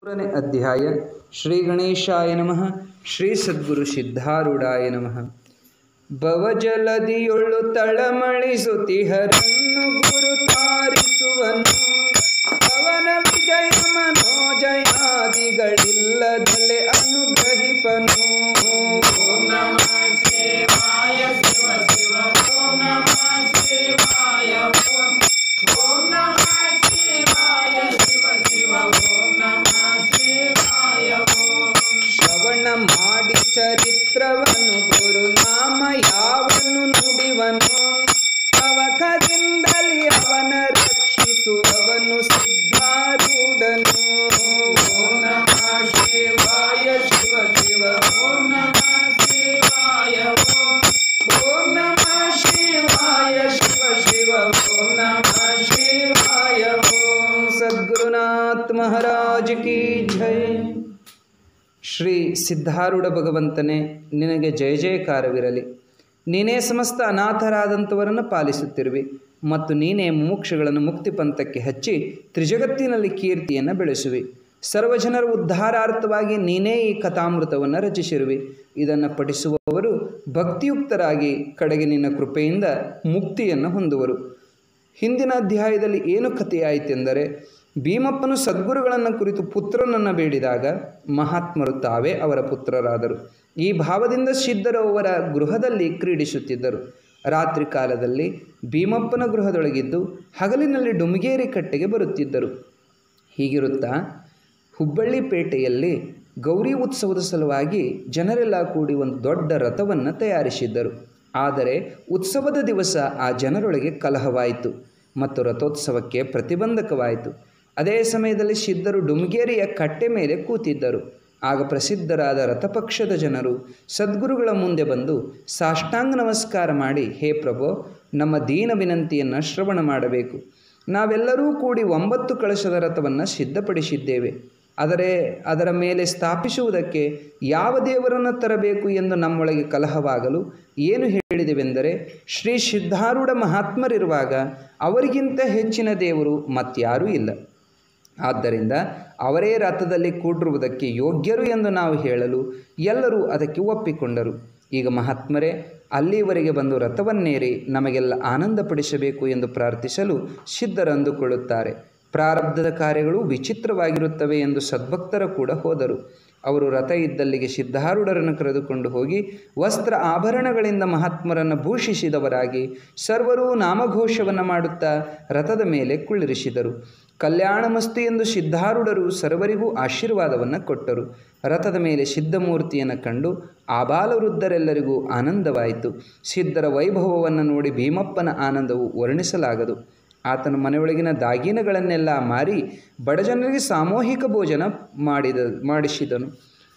ಮೂರನೇ ಅಧ್ಯಾಯ ಶ್ರೀ ಗಣೇಶಾಯ ನಮಃ ಶ್ರೀ ಸದ್ಗುರು ಸಿದ್ಧಾರೂಢಾಯ ನಮಃ ಭವಜಲದಿಯೊಳ್ಳು ತಳಮಳಿಸುತಿಹರನ್ನು ಗುರು ತಾರಿಸುವನು ಪವನ ವಿಜಯ ಮನೋಜಯಾದಿಗಳಿಲ್ಲದಲೆ ಅನುಗ್ರಹಿಪನು ಶ್ರವಣ ಮಾಡಿ ಚರಿತ್ರವನು ಗುರುನಾಮ ಯಾವನು ನುಡಿವನು ಅವಕದಿಂದಲಿ ಅವನ ರಕ್ಷಿಸುವವನು ಸಿದ್ಧಾರೂಢನು ಓಂ ನಮಃ ಶಿವಾಯ ಶಿವ ಶಿವ ಓಂ ನಮಃ ಶಿವಾಯ ಓಂ ಓಂ ನಮಃ ಶಿವಾಯ ಶಿವ ಶಿವ ಓಂ ನಮಃ ಶಿವಾಯ ಓಂ ಸದ್ಗುರುನಾಥ್ ಮಹಾರಾಜ್ ಕಿ ಜೈ ಶ್ರೀ ಸಿದ್ಧಾರೂಢ ಭಗವಂತನೇ ನಿನಗೆ ಜಯ ಜಯಕಾರವಿರಲಿ ನೀನೇ ಸಮಸ್ತ ಅನಾಥರಾದಂಥವರನ್ನು ಪಾಲಿಸುತ್ತಿರುವಿ ಮತ್ತು ನೀನೇ ಮುಮುಕ್ಷಗಳನ್ನು ಮುಕ್ತಿ ಪಂಥಕ್ಕೆ ಹಚ್ಚಿ ತ್ರಿಜಗತ್ತಿನಲ್ಲಿ ಕೀರ್ತಿಯನ್ನು ಬೆಳೆಸುವಿ ಸರ್ವಜನರ ಉದ್ಧಾರಾರ್ಥವಾಗಿ ನೀನೇ ಈ ಕಥಾಮೃತವನ್ನು ರಚಿಸಿರುವಿ ಇದನ್ನು ಪಠಿಸುವವರು ಭಕ್ತಿಯುಕ್ತರಾಗಿ ಕಡೆಗೆ ನಿನ್ನ ಕೃಪೆಯಿಂದ ಮುಕ್ತಿಯನ್ನು ಹೊಂದುವರು ಹಿಂದಿನ ಅಧ್ಯಾಯದಲ್ಲಿ ಏನು ಕಥೆಯಾಯಿತೆಂದರೆ ಭೀಮಪ್ಪನು ಸದ್ಗುರುಗಳನ್ನು ಕುರಿತು ಪುತ್ರನನ್ನು ಬೇಡಿದಾಗ ಮಹಾತ್ಮರು ತಾವೇ ಅವರ ಪುತ್ರರಾದರು ಈ ಭಾವದಿಂದ ಸಿದ್ಧರು ಅವರ ಗೃಹದಲ್ಲಿ ಕ್ರೀಡಿಸುತ್ತಿದ್ದರು ರಾತ್ರಿ ಕಾಲದಲ್ಲಿ ಭೀಮಪ್ಪನ ಗೃಹದೊಳಗಿದ್ದು ಹಗಲಿನಲ್ಲಿ ಡುಮಗೇರಿ ಕಟ್ಟೆಗೆ ಬರುತ್ತಿದ್ದರು ಹೀಗಿರುತ್ತಾ ಹುಬ್ಬಳ್ಳಿ ಪೇಟೆಯಲ್ಲಿ ಗೌರಿ ಉತ್ಸವದ ಸಲುವಾಗಿ ಜನರೆಲ್ಲ ಕೂಡಿ ಒಂದು ದೊಡ್ಡ ರಥವನ್ನು ತಯಾರಿಸಿದ್ದರು ಆದರೆ ಉತ್ಸವದ ದಿವಸ ಆ ಜನರೊಳಗೆ ಕಲಹವಾಯಿತು ಮತ್ತು ರಥೋತ್ಸವಕ್ಕೆ ಪ್ರತಿಬಂಧಕವಾಯಿತು ಅದೇ ಸಮಯದಲ್ಲಿ ಸಿದ್ಧರು ಡುಮಗೇರಿಯ ಕಟ್ಟೆ ಮೇಲೆ ಕೂತಿದ್ದರು ಆಗ ಪ್ರಸಿದ್ಧರಾದ ರಥಪಕ್ಷದ ಜನರು ಸದ್ಗುರುಗಳ ಮುಂದೆ ಬಂದು ಸಾಷ್ಟಾಂಗ ನಮಸ್ಕಾರ ಮಾಡಿ ಹೇ ಪ್ರಭೋ ನಮ್ಮ ದೀನ ವಿನಂತಿಯನ್ನು ಶ್ರವಣ ಮಾಡಬೇಕು ನಾವೆಲ್ಲರೂ ಕೂಡಿ ಒಂಬತ್ತು ಕಳಶದ ರಥವನ್ನು ಸಿದ್ಧಪಡಿಸಿದ್ದೇವೆ ಆದರೆ ಅದರ ಮೇಲೆ ಸ್ಥಾಪಿಸುವುದಕ್ಕೆ ಯಾವ ದೇವರನ್ನು ತರಬೇಕು ಎಂದು ನಮ್ಮೊಳಗೆ ಕಲಹವಾಗಲು ಏನು ಹೇಳಿದೆವೆಂದರೆ ಶ್ರೀ ಸಿದ್ಧಾರೂಢ ಮಹಾತ್ಮರಿರುವಾಗ ಅವರಿಗಿಂತ ಹೆಚ್ಚಿನ ದೇವರು ಮತ್ಯಾರೂ ಇಲ್ಲ ಆದ್ದರಿಂದ ಅವರೇ ರಥದಲ್ಲಿ ಕೂಡಿರುವುದಕ್ಕೆ ಯೋಗ್ಯರು ಎಂದು ನಾವು ಹೇಳಲು ಎಲ್ಲರೂ ಅದಕ್ಕೆ ಒಪ್ಪಿಕೊಂಡರು ಈಗ ಮಹಾತ್ಮರೇ ಅಲ್ಲಿವರೆಗೆ ಬಂದು ರಥವನ್ನೇರಿ ನಮಗೆಲ್ಲ ಆನಂದಪಡಿಸಬೇಕು ಎಂದು ಪ್ರಾರ್ಥಿಸಲು ಸಿದ್ಧರಂದುಕೊಳ್ಳುತ್ತಾರೆ ಪ್ರಾರಬ್ಧದ ಕಾರ್ಯಗಳು ವಿಚಿತ್ರವಾಗಿರುತ್ತವೆ ಎಂದು ಸದ್ಭಕ್ತರ ಕೂಡ ಹೋದರು ಅವರು ರಥ ಇದ್ದಲ್ಲಿಗೆ ಸಿದ್ಧಾರೂಢರನ್ನು ಕರೆದುಕೊಂಡು ಹೋಗಿ ವಸ್ತ್ರ ಆಭರಣಗಳಿಂದ ಮಹಾತ್ಮರನ್ನು ಭೂಷಿಸಿದವರಾಗಿ ಸರ್ವರೂ ನಾಮಘೋಷವನ್ನು ಮಾಡುತ್ತಾ ರಥದ ಮೇಲೆ ಕುಳ್ಳಿರಿಸಿದರು ಕಲ್ಯಾಣಮಸ್ತು ಎಂದು ಸಿದ್ಧಾರೂಢರು ಸರ್ವರಿಗೂ ಆಶೀರ್ವಾದವನ್ನು ಕೊಟ್ಟರು ರಥದ ಮೇಲೆ ಸಿದ್ಧಮೂರ್ತಿಯನ್ನು ಕಂಡು ಆಬಾಲವೃದ್ಧರೆಲ್ಲರಿಗೂ ಆನಂದವಾಯಿತು ಸಿದ್ಧರ ವೈಭವವನ್ನು ನೋಡಿ ಭೀಮಪ್ಪನ ಆನಂದವು ವರ್ಣಿಸಲಾಗದು ಆತನು ಮನೆಯೊಳಗಿನ ದಾಗಿನಗಳನ್ನೆಲ್ಲ ಮಾರಿ ಬಡಜನರಿಗೆ ಸಾಮೂಹಿಕ ಭೋಜನ ಮಾಡಿದ ಮಾಡಿಸಿದನು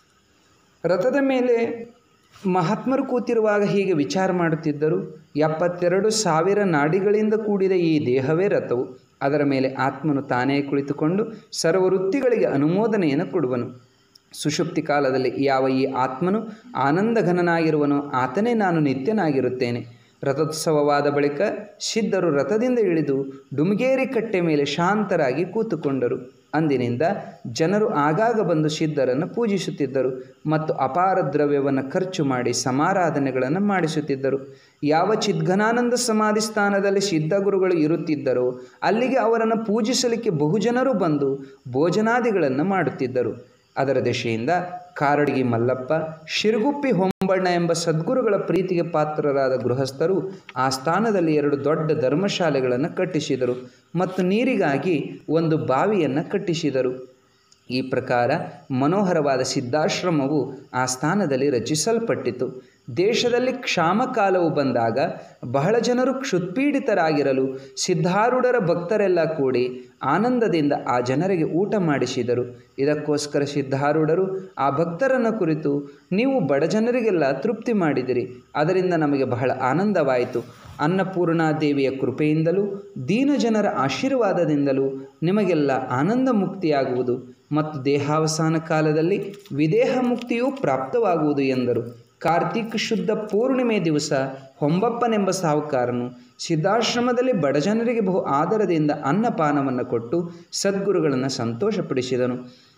ರಥದ ಮೇಲೆ ಮಹಾತ್ಮರು ಕೂತಿರುವಾಗ ಹೀಗೆ ವಿಚಾರ ಮಾಡುತ್ತಿದ್ದರು ಎಪ್ಪತ್ತೆರಡು ಸಾವಿರ ನಾಡಿಗಳಿಂದ ಕೂಡಿದ ಈ ದೇಹವೇ ರಥವು ಅದರ ಮೇಲೆ ಆತ್ಮನು ತಾನೇ ಕುಳಿತುಕೊಂಡು ಸರ್ವವೃತ್ತಿಗಳಿಗೆ ಅನುಮೋದನೆಯನ್ನು ಕೊಡುವನು ಸುಷುಪ್ತಿ ಕಾಲದಲ್ಲಿ ಯಾವ ಈ ಆತ್ಮನು ಆನಂದಘನನಾಗಿರುವನೋ ಆತನೇ ನಾನು ನಿತ್ಯನಾಗಿರುತ್ತೇನೆ ರಥೋತ್ಸವವಾದ ಬಳಿಕ ಸಿದ್ಧರು ರಥದಿಂದ ಇಳಿದು ಡುಮಗೇರಿ ಕಟ್ಟೆ ಮೇಲೆ ಶಾಂತರಾಗಿ ಕೂತುಕೊಂಡರು ಅಂದಿನಿಂದ ಜನರು ಆಗಾಗ ಬಂದು ಸಿದ್ಧರನ್ನು ಪೂಜಿಸುತ್ತಿದ್ದರು ಮತ್ತು ಅಪಾರ ದ್ರವ್ಯವನ್ನು ಖರ್ಚು ಮಾಡಿ ಸಮಾರಾಧನೆಗಳನ್ನು ಮಾಡಿಸುತ್ತಿದ್ದರು ಯಾವ ಚಿದ್ಘನಾನಂದ ಸಮಾಧಿ ಸ್ಥಾನದಲ್ಲಿ ಸಿದ್ಧಗುರುಗಳು ಇರುತ್ತಿದ್ದರೋ ಅಲ್ಲಿಗೆ ಅವರನ್ನು ಪೂಜಿಸಲಿಕ್ಕೆ ಬಹುಜನರು ಬಂದು ಭೋಜನಾದಿಗಳನ್ನು ಮಾಡುತ್ತಿದ್ದರು ಅದರ ದೆಶೆಯಿಂದ ಕಾರಡಗಿ ಮಲ್ಲಪ್ಪ ಶಿರಗುಪ್ಪಿ ಹೊಂಬಣ್ಣ ಎಂಬ ಸದ್ಗುರುಗಳ ಪ್ರೀತಿಗೆ ಪಾತ್ರರಾದ ಗೃಹಸ್ಥರು ಆ ಸ್ಥಾನದಲ್ಲಿ ಎರಡು ದೊಡ್ಡ ಧರ್ಮಶಾಲೆಗಳನ್ನು ಕಟ್ಟಿಸಿದರು ಮತ್ತು ನೀರಿಗಾಗಿ ಒಂದು ಬಾವಿಯನ್ನು ಕಟ್ಟಿಸಿದರು ಈ ಪ್ರಕಾರ ಮನೋಹರವಾದ ಸಿದ್ಧಾಶ್ರಮವು ಆ ಸ್ಥಾನದಲ್ಲಿ ರಚಿಸಲ್ಪಟ್ಟಿತು ದೇಶದಲ್ಲಿ ಕ್ಷಾಮಕಾಲವು ಬಂದಾಗ ಬಹಳ ಜನರು ಕ್ಷುತ್ಪೀಡಿತರಾಗಿರಲು ಸಿದ್ಧಾರೂಢರ ಭಕ್ತರೆಲ್ಲ ಕೂಡಿ ಆನಂದದಿಂದ ಆ ಜನರಿಗೆ ಊಟ ಮಾಡಿಸಿದರು ಇದಕ್ಕೋಸ್ಕರ ಸಿದ್ಧಾರೂಢರು ಆ ಭಕ್ತರನ್ನು ಕುರಿತು ನೀವು ಬಡ ಜನರಿಗೆಲ್ಲ ತೃಪ್ತಿ ಮಾಡಿದಿರಿ ಅದರಿಂದ ನಮಗೆ ಬಹಳ ಆನಂದವಾಯಿತು ಅನ್ನಪೂರ್ಣಾದೇವಿಯ ಕೃಪೆಯಿಂದಲೂ ದೀನ ಜನರ ಆಶೀರ್ವಾದದಿಂದಲೂ ನಿಮಗೆಲ್ಲ ಆನಂದ ಮುಕ್ತಿಯಾಗುವುದು ಮತ್ತು ದೇಹಾವಸಾನ ಕಾಲದಲ್ಲಿ ವಿದೇಹ ಮುಕ್ತಿಯೂ ಪ್ರಾಪ್ತವಾಗುವುದು ಎಂದರು ಕಾರ್ತಿಕ್ ಶುದ್ಧ ಪೂರ್ಣಿಮೆ ದಿವಸ ಹೊಂಬಪ್ಪನೆಂಬ ಸಾಹುಕಾರನು ಸಿದ್ಧಾಶ್ರಮದಲ್ಲಿ ಬಡಜನರಿಗೆ ಬಹು ಆದರದಿಂದ ಅನ್ನಪಾನವನ್ನು ಕೊಟ್ಟು ಸದ್ಗುರುಗಳನ್ನು ಸಂತೋಷಪಡಿಸಿದನು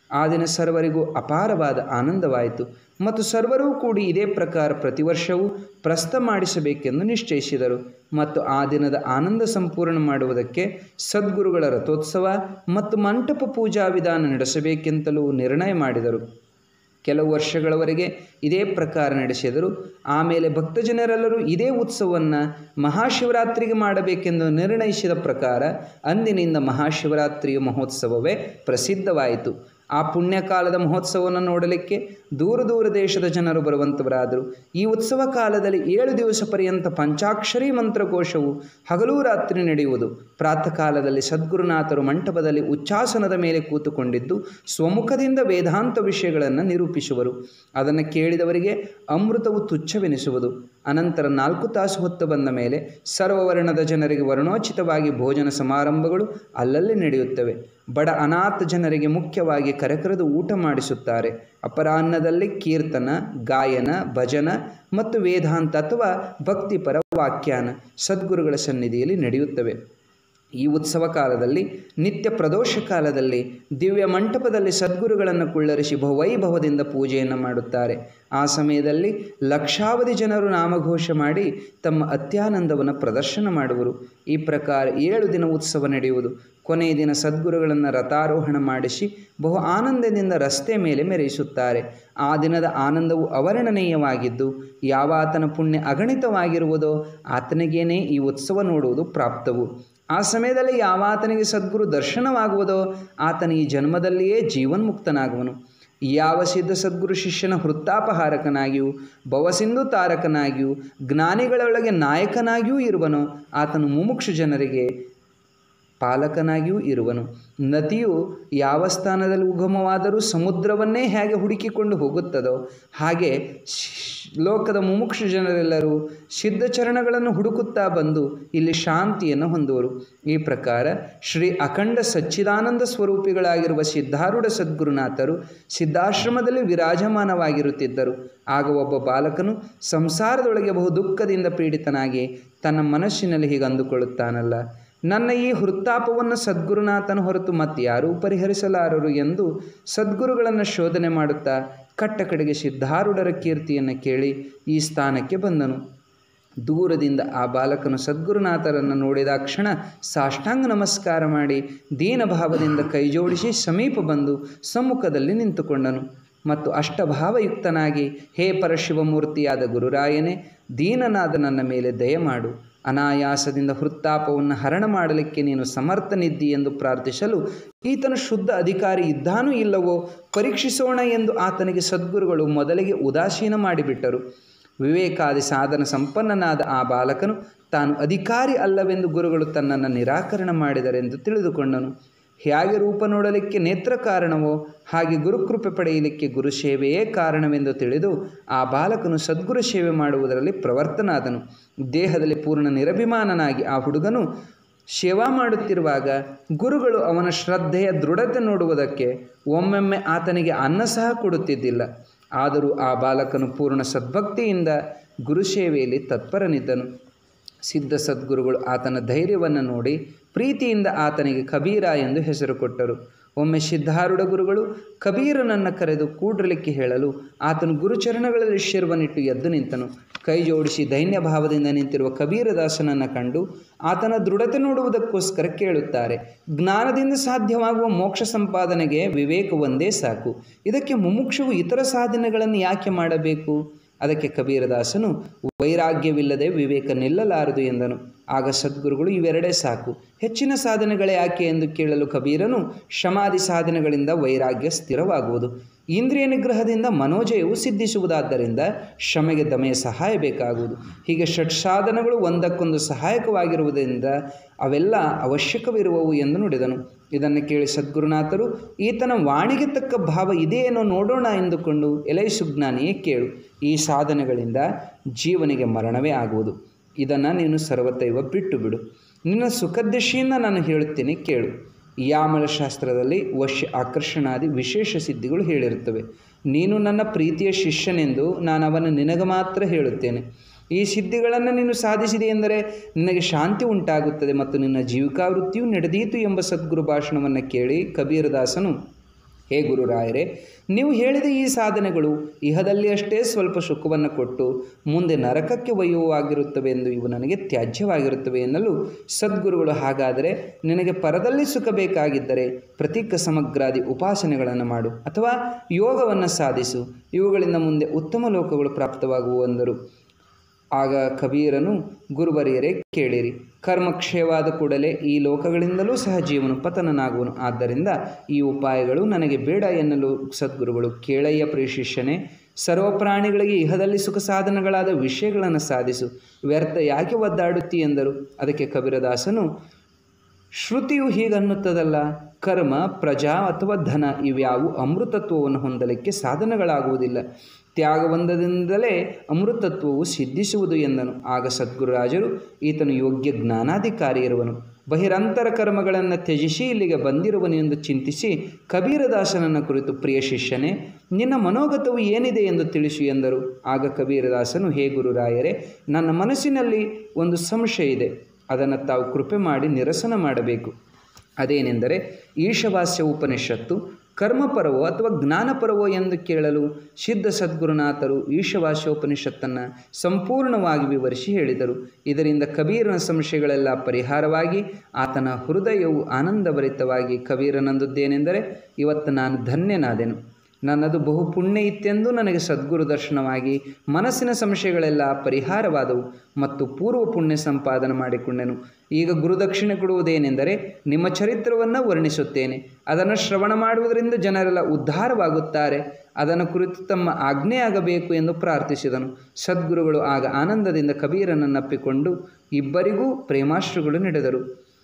ಆ ದಿನ ಸರ್ವರಿಗೂ ಅಪಾರವಾದ ಆನಂದವಾಯಿತು ಮತ್ತು ಸರ್ವರೂ ಕೂಡಿ ಇದೇ ಪ್ರಕಾರ ಪ್ರತಿ ವರ್ಷವೂ ಪ್ರಸ್ಥ ಮಾಡಿಸಬೇಕೆಂದು ನಿಶ್ಚಯಿಸಿದರು ಮತ್ತು ಆ ದಿನದ ಆನಂದ ಸಂಪೂರ್ಣ ಮಾಡುವುದಕ್ಕೆ ಸದ್ಗುರುಗಳ ರಥೋತ್ಸವ ಮತ್ತು ಮಂಟಪ ಪೂಜಾ ವಿಧಾನ ನಡೆಸಬೇಕೆಂತಲೂ ನಿರ್ಣಯ ಮಾಡಿದರು ಕೆಲವು ವರ್ಷಗಳವರೆಗೆ ಇದೇ ಪ್ರಕಾರ ನಡೆಸಿದರು ಆಮೇಲೆ ಭಕ್ತಜನರೆಲ್ಲರೂ ಇದೇ ಉತ್ಸವವನ್ನು ಮಹಾಶಿವರಾತ್ರಿಗೆ ಮಾಡಬೇಕೆಂದು ನಿರ್ಣಯಿಸಿದ ಪ್ರಕಾರ ಅಂದಿನಿಂದ ಮಹಾಶಿವರಾತ್ರಿಯ ಮಹೋತ್ಸವವೇ ಪ್ರಸಿದ್ಧವಾಯಿತು ಆ ಪುಣ್ಯಕಾಲದ ಮಹೋತ್ಸವವನ್ನು ನೋಡಲಿಕ್ಕೆ ದೂರ ದೂರ ದೇಶದ ಜನರು ಬರುವಂಥವರಾದರು ಈ ಉತ್ಸವ ಕಾಲದಲ್ಲಿ ಏಳು ದಿವಸ ಪರ್ಯಂತ ಪಂಚಾಕ್ಷರಿ ಮಂತ್ರಕೋಶವು ಹಗಲೂ ರಾತ್ರಿ ನಡೆಯುವುದು ಪ್ರಾತಃ ಕಾಲದಲ್ಲಿ ಸದ್ಗುರುನಾಥರು ಮಂಟಪದಲ್ಲಿ ಉಚ್ಚಾಸನದ ಮೇಲೆ ಕೂತುಕೊಂಡಿದ್ದು ಸ್ವಮುಖದಿಂದ ವೇದಾಂತ ವಿಷಯಗಳನ್ನು ನಿರೂಪಿಸುವರು ಅದನ್ನು ಕೇಳಿದವರಿಗೆ ಅಮೃತವು ತುಚ್ಛವೆನಿಸುವುದು ಅನಂತರ ನಾಲ್ಕು ತಾಸು ಹೊತ್ತು ಬಂದ ಮೇಲೆ ಸರ್ವವರ್ಣದ ಜನರಿಗೆ ವರ್ಣೋಚಿತವಾಗಿ ಭೋಜನ ಸಮಾರಂಭಗಳು ಅಲ್ಲಲ್ಲಿ ನಡೆಯುತ್ತವೆ ಬಡ ಅನಾಥ ಜನರಿಗೆ ಮುಖ್ಯವಾಗಿ ಕರೆಕರೆದು ಊಟ ಮಾಡಿಸುತ್ತಾರೆ ಅಪರಾಹ್ನದಲ್ಲಿ ಕೀರ್ತನ ಗಾಯನ ಭಜನ ಮತ್ತು ವೇದಾಂತ ಅಥವಾ ಭಕ್ತಿಪರ ವ್ಯಾಖ್ಯಾನ ಸದ್ಗುರುಗಳ ಸನ್ನಿಧಿಯಲ್ಲಿ ನಡೆಯುತ್ತವೆ ಈ ಉತ್ಸವ ಕಾಲದಲ್ಲಿ ನಿತ್ಯ ಪ್ರದೋಷ ಕಾಲದಲ್ಲಿ ದಿವ್ಯ ಮಂಟಪದಲ್ಲಿ ಸದ್ಗುರುಗಳನ್ನು ಕುಳ್ಳರಿಸಿ ಬಹುವೈಭವದಿಂದ ಪೂಜೆಯನ್ನು ಮಾಡುತ್ತಾರೆ ಆ ಸಮಯದಲ್ಲಿ ಲಕ್ಷಾವಧಿ ಜನರು ನಾಮಘೋಷ ಮಾಡಿ ತಮ್ಮ ಅತ್ಯಾನಂದವನ್ನು ಪ್ರದರ್ಶನ ಮಾಡುವರು ಈ ಪ್ರಕಾರ ಏಳು ದಿನ ಉತ್ಸವ ನಡೆಯುವುದು ಕೊನೆಯ ದಿನ ಸದ್ಗುರುಗಳನ್ನು ರಥಾರೋಹಣ ಮಾಡಿಸಿ ಬಹು ಆನಂದದಿಂದ ರಸ್ತೆ ಮೇಲೆ ಮೆರೆಯಿಸುತ್ತಾರೆ ಆ ದಿನದ ಆನಂದವು ಅವರ್ಣನೀಯವಾಗಿದ್ದು ಯಾವ ಆತನ ಪುಣ್ಯ ಅಗಣಿತವಾಗಿರುವುದೋ ಆತನಿಗೇನೇ ಈ ಉತ್ಸವ ನೋಡುವುದು ಪ್ರಾಪ್ತವು ಆ ಸಮಯದಲ್ಲಿ ಯಾವ ಆತನಿಗೆ ಸದ್ಗುರು ದರ್ಶನವಾಗುವುದೋ ಆತನ ಈ ಜನ್ಮದಲ್ಲಿಯೇ ಜೀವನ್ಮುಕ್ತನಾಗುವನು ಯಾವ ಸಿದ್ಧ ಸದ್ಗುರು ಶಿಷ್ಯನ ಹೃತ್ತಾಪಹಾರಕನಾಗಿಯೂ ಭವಸಿಂಧು ತಾರಕನಾಗಿಯೂ ಜ್ಞಾನಿಗಳೊಳಗೆ ನಾಯಕನಾಗಿಯೂ ಇರುವನೋ ಆತನು ಮುಮುಕ್ಷು ಜನರಿಗೆ ಪಾಲಕನಾಗಿಯೂ ಇರುವನು ನದಿಯು ಯಾವ ಸ್ಥಾನದಲ್ಲಿ ಉಗಮವಾದರೂ ಸಮುದ್ರವನ್ನೇ ಹೇಗೆ ಹುಡುಕಿಕೊಂಡು ಹೋಗುತ್ತದೋ ಹಾಗೆ ಲೋಕದ ಮುಮುಕ್ಷು ಜನರೆಲ್ಲರೂ ಸಿದ್ಧ ಚರಣಗಳನ್ನು ಹುಡುಕುತ್ತಾ ಬಂದು ಇಲ್ಲಿ ಶಾಂತಿಯನ್ನು ಹೊಂದುವರು ಈ ಪ್ರಕಾರ ಶ್ರೀ ಅಖಂಡ ಸಚ್ಚಿದಾನಂದ ಸ್ವರೂಪಿಗಳಾಗಿರುವ ಸಿದ್ಧಾರೂಢ ಸದ್ಗುರುನಾಥರು ಸಿದ್ಧಾಶ್ರಮದಲ್ಲಿ ವಿರಾಜಮಾನವಾಗಿರುತ್ತಿದ್ದರು ಆಗ ಒಬ್ಬ ಬಾಲಕನು ಸಂಸಾರದೊಳಗೆ ಬಹು ದುಃಖದಿಂದ ಪೀಡಿತನಾಗಿ ತನ್ನ ಮನಸ್ಸಿನಲ್ಲಿ ಹೀಗೆ ಅಂದುಕೊಳ್ಳುತ್ತಾನಲ್ಲ ನನ್ನ ಈ ಹೃತ್ತಾಪವನ್ನು ಸದ್ಗುರುನಾಥನ ಹೊರತು ಮತ್ತಾರೂ ಪರಿಹರಿಸಲಾರರು ಎಂದು ಸದ್ಗುರುಗಳನ್ನು ಶೋಧನೆ ಮಾಡುತ್ತಾ ಕಟ್ಟ ಕಡೆಗೆ ಸಿದ್ಧಾರೂಢರ ಕೀರ್ತಿಯನ್ನು ಕೇಳಿ ಈ ಸ್ಥಾನಕ್ಕೆ ಬಂದನು ದೂರದಿಂದ ಆ ಬಾಲಕನು ಸದ್ಗುರುನಾಥರನ್ನು ನೋಡಿದ ಕ್ಷಣ ಸಾಷ್ಟಾಂಗ ನಮಸ್ಕಾರ ಮಾಡಿ ದೀನಭಾವದಿಂದ ಕೈಜೋಡಿಸಿ ಸಮೀಪ ಬಂದು ಸಮ್ಮುಖದಲ್ಲಿ ನಿಂತುಕೊಂಡನು ಮತ್ತು ಅಷ್ಟಭಾವಯುಕ್ತನಾಗಿ ಹೇ ಪರಶಿವಮೂರ್ತಿಯಾದ ಗುರುರಾಯನೇ ದೀನನಾದ ನನ್ನ ಮೇಲೆ ದಯಮಾಡು ಅನಾಯಾಸದಿಂದ ಹೃತ್ತಾಪವನ್ನು ಹರಣ ಮಾಡಲಿಕ್ಕೆ ನೀನು ಸಮರ್ಥನಿದ್ದಿ ಎಂದು ಪ್ರಾರ್ಥಿಸಲು ಈತನು ಶುದ್ಧ ಅಧಿಕಾರಿ ಇದ್ದಾನೂ ಇಲ್ಲವೋ ಪರೀಕ್ಷಿಸೋಣ ಎಂದು ಆತನಿಗೆ ಸದ್ಗುರುಗಳು ಮೊದಲಿಗೆ ಉದಾಸೀನ ಮಾಡಿಬಿಟ್ಟರು ವಿವೇಕಾದಿ ಸಾಧನ ಸಂಪನ್ನನಾದ ಆ ಬಾಲಕನು ತಾನು ಅಧಿಕಾರಿ ಅಲ್ಲವೆಂದು ಗುರುಗಳು ತನ್ನನ್ನು ನಿರಾಕರಣೆ ಮಾಡಿದರೆಂದು ತಿಳಿದುಕೊಂಡನು ಹೇಗೆ ರೂಪ ನೋಡಲಿಕ್ಕೆ ನೇತ್ರ ಕಾರಣವೋ ಹಾಗೆ ಗುರುಕೃಪೆ ಪಡೆಯಲಿಕ್ಕೆ ಗುರು ಸೇವೆಯೇ ಕಾರಣವೆಂದು ತಿಳಿದು ಆ ಬಾಲಕನು ಸದ್ಗುರು ಸೇವೆ ಮಾಡುವುದರಲ್ಲಿ ಪ್ರವರ್ತನಾದನು ದೇಹದಲ್ಲಿ ಪೂರ್ಣ ನಿರಭಿಮಾನನಾಗಿ ಆ ಹುಡುಗನು ಸೇವಾ ಮಾಡುತ್ತಿರುವಾಗ ಗುರುಗಳು ಅವನ ಶ್ರದ್ಧೆಯ ದೃಢತೆ ನೋಡುವುದಕ್ಕೆ ಒಮ್ಮೊಮ್ಮೆ ಆತನಿಗೆ ಅನ್ನ ಸಹ ಕೊಡುತ್ತಿದ್ದಿಲ್ಲ ಆದರೂ ಆ ಬಾಲಕನು ಪೂರ್ಣ ಸದ್ಭಕ್ತಿಯಿಂದ ಗುರು ಸೇವೆಯಲ್ಲಿ ತತ್ಪರನಿದ್ದನು ಸಿದ್ಧ ಸದ್ಗುರುಗಳು ಆತನ ಧೈರ್ಯವನ್ನು ನೋಡಿ ಪ್ರೀತಿಯಿಂದ ಆತನಿಗೆ ಕಬೀರ ಎಂದು ಹೆಸರು ಕೊಟ್ಟರು ಒಮ್ಮೆ ಸಿದ್ಧಾರೂಢ ಗುರುಗಳು ಕಬೀರನನ್ನು ಕರೆದು ಕೂಡಲಿಕ್ಕೆ ಹೇಳಲು ಆತನು ಗುರುಚರಣಗಳಲ್ಲಿ ಶಿರ್ವನಿಟ್ಟು ಎದ್ದು ನಿಂತನು ಕೈ ಜೋಡಿಸಿ ದೈನ್ಯ ಭಾವದಿಂದ ನಿಂತಿರುವ ಕಬೀರದಾಸನನ್ನು ಕಂಡು ಆತನ ದೃಢತೆ ನೋಡುವುದಕ್ಕೋಸ್ಕರ ಕೇಳುತ್ತಾರೆ ಜ್ಞಾನದಿಂದ ಸಾಧ್ಯವಾಗುವ ಮೋಕ್ಷ ಸಂಪಾದನೆಗೆ ವಿವೇಕ ಒಂದೇ ಸಾಕು ಇದಕ್ಕೆ ಮುಮುಕ್ಷವು ಇತರ ಸಾಧನೆಗಳನ್ನು ಯಾಕೆ ಮಾಡಬೇಕು ಅದಕ್ಕೆ ಕಬೀರದಾಸನು ವೈರಾಗ್ಯವಿಲ್ಲದೆ ವಿವೇಕ ನಿಲ್ಲಲಾರದು ಎಂದನು ಆಗ ಸದ್ಗುರುಗಳು ಇವೆರಡೇ ಸಾಕು ಹೆಚ್ಚಿನ ಸಾಧನೆಗಳೇ ಯಾಕೆ ಎಂದು ಕೇಳಲು ಕಬೀರನು ಶಮಾಧಿ ಸಾಧನೆಗಳಿಂದ ವೈರಾಗ್ಯ ಸ್ಥಿರವಾಗುವುದು ಇಂದ್ರಿಯ ನಿಗ್ರಹದಿಂದ ಮನೋಜಯವು ಸಿದ್ಧಿಸುವುದಾದ್ದರಿಂದ ಶ್ರಮೆಗೆ ದಮೆಯ ಸಹಾಯ ಬೇಕಾಗುವುದು ಹೀಗೆ ಷಟ್ ಸಾಧನಗಳು ಒಂದಕ್ಕೊಂದು ಸಹಾಯಕವಾಗಿರುವುದರಿಂದ ಅವೆಲ್ಲ ಅವಶ್ಯಕವಿರುವವು ಎಂದು ನುಡಿದನು ಇದನ್ನು ಕೇಳಿ ಸದ್ಗುರುನಾಥರು ಈತನ ವಾಣಿಗೆ ತಕ್ಕ ಭಾವ ಇದೆಯೇನೋ ನೋಡೋಣ ಎಂದುಕೊಂಡು ಎಲೈ ಸುಜ್ಞಾನಿಯೇ ಕೇಳು ಈ ಸಾಧನೆಗಳಿಂದ ಜೀವನಿಗೆ ಮರಣವೇ ಆಗುವುದು ಇದನ್ನು ನೀನು ಸರ್ವತೈವ ಬಿಟ್ಟು ಬಿಡು ನಿನ್ನ ಸುಖದಶೆಯಿಂದ ನಾನು ಹೇಳುತ್ತೇನೆ ಕೇಳು ಯಾಮಲ ಶಾಸ್ತ್ರದಲ್ಲಿ ವಶ್ಯ ಆಕರ್ಷಣಾದಿ ವಿಶೇಷ ಸಿದ್ಧಿಗಳು ಹೇಳಿರುತ್ತವೆ ನೀನು ನನ್ನ ಪ್ರೀತಿಯ ಶಿಷ್ಯನೆಂದು ನಾನು ಅವನು ನಿನಗೆ ಮಾತ್ರ ಹೇಳುತ್ತೇನೆ ಈ ಸಿದ್ಧಿಗಳನ್ನು ನೀನು ಸಾಧಿಸಿದೆ ಎಂದರೆ ನಿನಗೆ ಶಾಂತಿ ಉಂಟಾಗುತ್ತದೆ ಮತ್ತು ನಿನ್ನ ಜೀವಿಕಾವೃತ್ತಿಯು ನಡೆದೀತು ಎಂಬ ಸದ್ಗುರು ಭಾಷಣವನ್ನು ಕೇಳಿ ಕಬೀರದಾಸನು ಹೇ ಗುರುರಾಯರೇ ನೀವು ಹೇಳಿದ ಈ ಸಾಧನೆಗಳು ಇಹದಲ್ಲಿ ಅಷ್ಟೇ ಸ್ವಲ್ಪ ಸುಖವನ್ನು ಕೊಟ್ಟು ಮುಂದೆ ನರಕಕ್ಕೆ ಒಯ್ಯುವಾಗಿರುತ್ತವೆ ಎಂದು ಇವು ನನಗೆ ತ್ಯಾಜ್ಯವಾಗಿರುತ್ತವೆ ಎನ್ನಲು ಸದ್ಗುರುಗಳು ಹಾಗಾದರೆ ನಿನಗೆ ಪರದಲ್ಲಿ ಸುಖ ಬೇಕಾಗಿದ್ದರೆ ಪ್ರತೀಕ ಸಮಗ್ರಾದಿ ಉಪಾಸನೆಗಳನ್ನು ಮಾಡು ಅಥವಾ ಯೋಗವನ್ನು ಸಾಧಿಸು ಇವುಗಳಿಂದ ಮುಂದೆ ಉತ್ತಮ ಲೋಕಗಳು ಪ್ರಾಪ್ತವಾಗುವು ಎಂದರು ಆಗ ಕಬೀರನು ಗುರುವರಿಯರೇ ಕೇಳಿರಿ ಕರ್ಮಕ್ಷಯವಾದ ಕೂಡಲೇ ಈ ಲೋಕಗಳಿಂದಲೂ ಸಹ ಜೀವನು ಪತನನಾಗುವನು ಆದ್ದರಿಂದ ಈ ಉಪಾಯಗಳು ನನಗೆ ಬೇಡ ಎನ್ನಲು ಸದ್ಗುರುಗಳು ಕೇಳಯ್ಯ ಪ್ರೇಷಿಷ್ಯನೇ ಸರ್ವ ಪ್ರಾಣಿಗಳಿಗೆ ಇಹದಲ್ಲಿ ಸುಖ ಸಾಧನಗಳಾದ ವಿಷಯಗಳನ್ನು ಸಾಧಿಸು ವ್ಯರ್ಥ ಯಾಕೆ ಒದ್ದಾಡುತ್ತಿ ಎಂದರು ಅದಕ್ಕೆ ಕಬೀರದಾಸನು ಶ್ರುತಿಯು ಹೀಗನ್ನುತ್ತದಲ್ಲ ಕರ್ಮ ಪ್ರಜಾ ಅಥವಾ ಧನ ಇವ್ಯಾವು ಅಮೃತತ್ವವನ್ನು ಹೊಂದಲಿಕ್ಕೆ ಸಾಧನಗಳಾಗುವುದಿಲ್ಲ ತ್ಯಾಗವಂದದಿಂದಲೇ ಅಮೃತತ್ವವು ಸಿದ್ಧಿಸುವುದು ಎಂದನು ಆಗ ಸದ್ಗುರುರಾಜರು ಈತನು ಯೋಗ್ಯ ಜ್ಞಾನಾಧಿಕಾರಿ ಇರುವನು ಬಹಿರಂತರ ಕರ್ಮಗಳನ್ನು ತ್ಯಜಿಸಿ ಇಲ್ಲಿಗೆ ಬಂದಿರುವನು ಎಂದು ಚಿಂತಿಸಿ ಕಬೀರದಾಸನನ್ನ ಕುರಿತು ಪ್ರಿಯ ಶಿಷ್ಯನೇ ನಿನ್ನ ಮನೋಗತವು ಏನಿದೆ ಎಂದು ತಿಳಿಸು ಎಂದರು ಆಗ ಕಬೀರದಾಸನು ಹೇ ಗುರುರಾಯರೇ ನನ್ನ ಮನಸ್ಸಿನಲ್ಲಿ ಒಂದು ಸಂಶಯ ಇದೆ ಅದನ್ನು ತಾವು ಕೃಪೆ ಮಾಡಿ ನಿರಸನ ಮಾಡಬೇಕು ಅದೇನೆಂದರೆ ಈಶವಾಸ್ಯ ಉಪನಿಷತ್ತು ಕರ್ಮಪರವೋ ಅಥವಾ ಜ್ಞಾನಪರವೋ ಎಂದು ಕೇಳಲು ಸಿದ್ಧ ಸದ್ಗುರುನಾಥರು ಈಶವಾಸ್ಯೋಪನಿಷತ್ತನ್ನು ಸಂಪೂರ್ಣವಾಗಿ ವಿವರಿಸಿ ಹೇಳಿದರು ಇದರಿಂದ ಕಬೀರನ ಸಂಶಯಗಳೆಲ್ಲ ಪರಿಹಾರವಾಗಿ ಆತನ ಹೃದಯವು ಆನಂದಭರಿತವಾಗಿ ಕಬೀರನಂದುದ್ದೇನೆಂದರೆ ಇವತ್ತು ನಾನು ಧನ್ಯನಾದೆನು ನನ್ನದು ಬಹು ಪುಣ್ಯ ಇತ್ತೆಂದು ನನಗೆ ಸದ್ಗುರು ದರ್ಶನವಾಗಿ ಮನಸ್ಸಿನ ಸಂಶಯಗಳೆಲ್ಲ ಪರಿಹಾರವಾದವು ಮತ್ತು ಪೂರ್ವ ಪುಣ್ಯ ಸಂಪಾದನೆ ಮಾಡಿಕೊಂಡೆನು ಈಗ ಗುರುದಕ್ಷಿಣೆ ಕೊಡುವುದೇನೆಂದರೆ ನಿಮ್ಮ ಚರಿತ್ರವನ್ನು ವರ್ಣಿಸುತ್ತೇನೆ ಅದನ್ನು ಶ್ರವಣ ಮಾಡುವುದರಿಂದ ಜನರೆಲ್ಲ ಉದ್ಧಾರವಾಗುತ್ತಾರೆ ಅದನ್ನು ಕುರಿತು ತಮ್ಮ ಆಜ್ಞೆ ಆಗಬೇಕು ಎಂದು ಪ್ರಾರ್ಥಿಸಿದನು ಸದ್ಗುರುಗಳು ಆಗ ಆನಂದದಿಂದ ಕಬೀರನನ್ನಪ್ಪಿಕೊಂಡು ಇಬ್ಬರಿಗೂ ಪ್ರೇಮಾಶ್ರುಗಳು ನಡೆದರು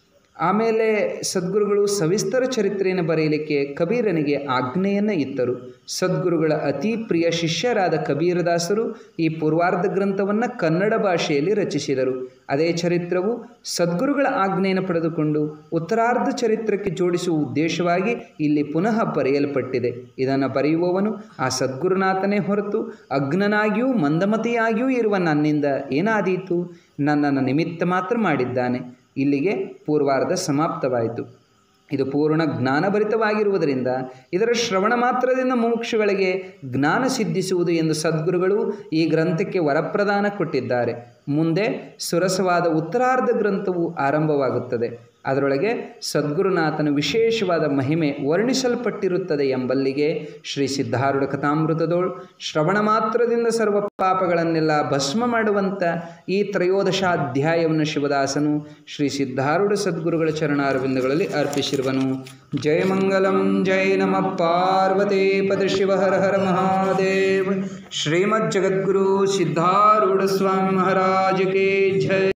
ಆಮೇಲೆ ಸದ್ಗುರುಗಳು ಸವಿಸ್ತರ ಚರಿತ್ರೆಯನ್ನು ಬರೆಯಲಿಕ್ಕೆ ಕಬೀರನಿಗೆ ಆಜ್ಞೆಯನ್ನು ಇತ್ತರು ಸದ್ಗುರುಗಳ ಅತಿ ಪ್ರಿಯ ಶಿಷ್ಯರಾದ ಕಬೀರದಾಸರು ಈ ಪೂರ್ವಾರ್ಧ ಗ್ರಂಥವನ್ನು ಕನ್ನಡ ಭಾಷೆಯಲ್ಲಿ ರಚಿಸಿದರು ಅದೇ ಚರಿತ್ರವು ಸದ್ಗುರುಗಳ ಆಜ್ಞೆಯನ್ನು ಪಡೆದುಕೊಂಡು ಉತ್ತರಾರ್ಧ ಚರಿತ್ರಕ್ಕೆ ಜೋಡಿಸುವ ಉದ್ದೇಶವಾಗಿ ಇಲ್ಲಿ ಪುನಃ ಬರೆಯಲ್ಪಟ್ಟಿದೆ ಇದನ್ನು ಬರೆಯುವವನು ಆ ಸದ್ಗುರುನಾಥನೇ ಹೊರತು ಅಗ್ನನಾಗಿಯೂ ಮಂದಮತಿಯಾಗಿಯೂ ಇರುವ ನನ್ನಿಂದ ಏನಾದೀತು ನನ್ನನ್ನು ನಿಮಿತ್ತ ಮಾತ್ರ ಮಾಡಿದ್ದಾನೆ ಇಲ್ಲಿಗೆ ಪೂರ್ವಾರ್ಧ ಸಮಾಪ್ತವಾಯಿತು ಇದು ಪೂರ್ಣ ಜ್ಞಾನಭರಿತವಾಗಿರುವುದರಿಂದ ಇದರ ಶ್ರವಣ ಮಾತ್ರದಿಂದ ಮುಮುಕ್ಷುಗಳಿಗೆ ಜ್ಞಾನ ಸಿದ್ಧಿಸುವುದು ಎಂದು ಸದ್ಗುರುಗಳು ಈ ಗ್ರಂಥಕ್ಕೆ ವರಪ್ರದಾನ ಕೊಟ್ಟಿದ್ದಾರೆ ಮುಂದೆ ಸುರಸವಾದ ಉತ್ತರಾರ್ಧ ಗ್ರಂಥವು ಆರಂಭವಾಗುತ್ತದೆ ಅದರೊಳಗೆ ಸದ್ಗುರುನಾಥನ ವಿಶೇಷವಾದ ಮಹಿಮೆ ವರ್ಣಿಸಲ್ಪಟ್ಟಿರುತ್ತದೆ ಎಂಬಲ್ಲಿಗೆ ಶ್ರೀ ಸಿದ್ಧಾರೂಢ ಕಥಾಮೃತದೋಳು ಶ್ರವಣ ಮಾತ್ರದಿಂದ ಸರ್ವ ಪಾಪಗಳನ್ನೆಲ್ಲ ಭಸ್ಮ ಮಾಡುವಂಥ ಈ ತ್ರಯೋದಶಾಧ್ಯಾಯವನ್ನು ಶಿವದಾಸನು ಶ್ರೀ ಸಿದ್ಧಾರೂಢ ಸದ್ಗುರುಗಳ ಚರಣಾರವಿಂದಗಳಲ್ಲಿ ಅರ್ಪಿಸಿರುವನು ಜಯ ಮಂಗಲಂ ಜಯ ನಮ ಪಾರ್ವತಿ ಪದ ಶಿವ ಹರ ಹರ ಮಹಾದೇವ ಶ್ರೀಮದ್ ಜಗದ್ಗುರು ಸಿದ್ಧಾರೂಢ ಸ್ವಾಮಿ ಮಹಾರಾಜ ಕೆ ಜಯ